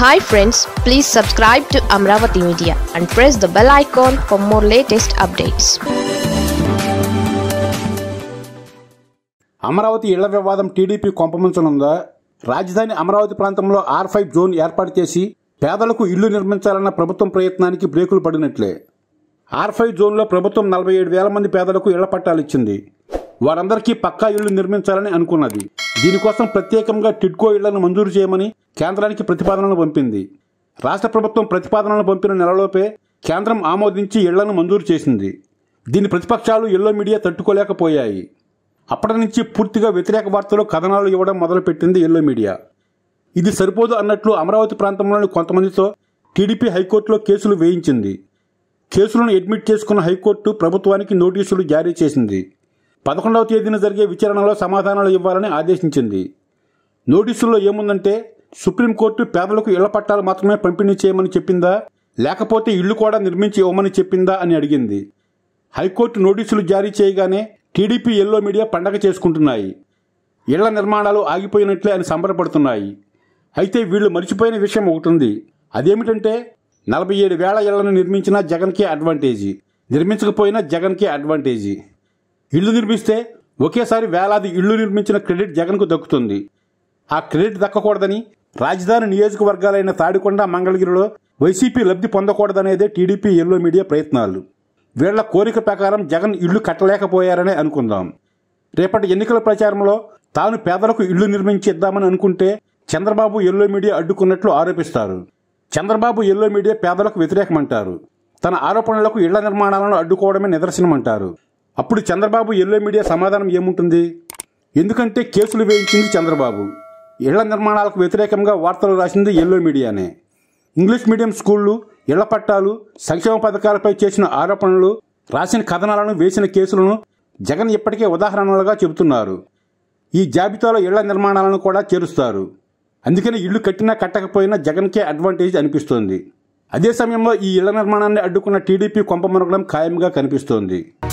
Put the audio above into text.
hi friends please subscribe to Amaravati media and press the bell icon for more latest updates Amaravati ఇళ్ల వివాదం TDP కొంపముంచనుందా రాజధాని అమరావతి ప్రాంతంలో are five zone ఏర్పాటు చేసి పేదలకు ఇళ్లు నిర్మించాలన్న ప్రభుత్వం ప్రయత్నానికి బ్రేకులు పడినట్లే ఆర్ ఫైవ్ జోన్లో ప్రభుత్వం నలభై ఏడు వేల మంది పేదలకు ఇళ్ల పట్టాలు ఇచ్చింది వారందరికీ పక్కా ఇళ్లు నిర్మించాలని అనుకున్నది దీనికోసం ప్రత్యేకంగా టిడ్కో ఇళ్లను మంజూరు చేయమని కేంద్రానికి ప్రతిపాదనలు పంపింది రాష్ట్ర ప్రభుత్వం ప్రతిపాదనలు పంపిన నెలలోపే కేంద్రం ఆమోదించి ఇళ్లను మంజూరు చేసింది దీని ప్రతిపక్షాలు ఎల్లో మీడియా తట్టుకోలేకపోయాయి అప్పటి నుంచి పూర్తిగా వ్యతిరేక వార్తలు కథనాలు ఇవ్వడం మొదలుపెట్టింది ఎల్లో మీడియా ఇది సరిపోదు అన్నట్లు అమరావతి ప్రాంతంలోని కొంతమందితో టీడీపీ హైకోర్టులో కేసులు వేయించింది కేసులను అడ్మిట్ చేసుకున్న హైకోర్టు ప్రభుత్వానికి నోటీసులు జారీ చేసింది పదకొండవ తేదీన జరిగే విచారణలో సమాధానాలు ఇవ్వాలని ఆదేశించింది నోటీసుల్లో ఏముందంటే సుప్రీంకోర్టు పేదలకు ఇళ్ల పట్టాలు మాత్రమే పంపిణీ చేయమని చెప్పిందా లేకపోతే ఇళ్లు కూడా నిర్మించి ఇవ్వమని చెప్పిందా అని అడిగింది హైకోర్టు నోటీసులు జారీ చేయగానే టీడీపీ ఎల్లో మీడియా పండగ చేసుకుంటున్నాయి ఇళ్ల నిర్మాణాలు ఆగిపోయినట్లే అని సంబరపడుతున్నాయి అయితే వీళ్ళు మర్చిపోయిన విషయం ఒకటి ఉంది అదేమిటంటే నలభై ఏడు వేల ఇళ్లను నిర్మించినా జగన్కే అడ్వాంటేజీ నిర్మించకపోయినా జగన్కే అడ్వాంటేజీ ఇళ్లు నిర్మిస్తే ఒకేసారి వేలాది ఇళ్లు నిర్మించిన క్రెడిట్ జగన్కు దక్కుతుంది ఆ క్రెడిట్ దక్కకూడదని రాజధాని నియోజకవర్గాలైన తాడికొండ మంగళగిరిలో వైసీపీ లబ్ధి పొందకూడదనేదే టీడీపీ ఎల్లో మీడియా ప్రయత్నాలు వీళ్ల కోరిక ప్రకారం జగన్ ఇళ్లు కట్టలేకపోయారనే అనుకుందాం రేపటి ఎన్నికల ప్రచారంలో తాను పేదలకు ఇళ్లు నిర్మించి ఇద్దామని అనుకుంటే చంద్రబాబు ఎల్లో మీడియా అడ్డుకున్నట్లు ఆరోపిస్తారు చంద్రబాబు ఎల్లో మీడియా పేదలకు వ్యతిరేకమంటారు తన ఆరోపణలకు ఇళ్ల నిర్మాణాలను అడ్డుకోవడమే నిదర్శనమంటారు అప్పుడు చంద్రబాబు ఎల్లో మీడియా సమాధానం ఏముంటుంది ఎందుకంటే కేసులు వేయించింది చంద్రబాబు ఇళ్ల నిర్మాణాలకు వ్యతిరేకంగా వార్తలు రాసింది ఎల్లో మీడియానే ఇంగ్లీష్ మీడియం స్కూళ్లు ఇళ్ల పట్టాలు సంక్షేమ పథకాలపై చేసిన ఆరోపణలు రాసిన కథనాలను వేసిన కేసులను జగన్ ఇప్పటికే ఉదాహరణలుగా చెబుతున్నారు ఈ జాబితాలో ఇళ్ల నిర్మాణాలను కూడా చేరుస్తారు అందుకని ఇల్లు కట్టినా కట్టకపోయినా జగన్కే అడ్వాంటేజ్ అనిపిస్తోంది అదే సమయంలో ఈ ఇళ్ల నిర్మాణాన్ని అడ్డుకున్న టీడీపీ కొంప ఖాయంగా కనిపిస్తోంది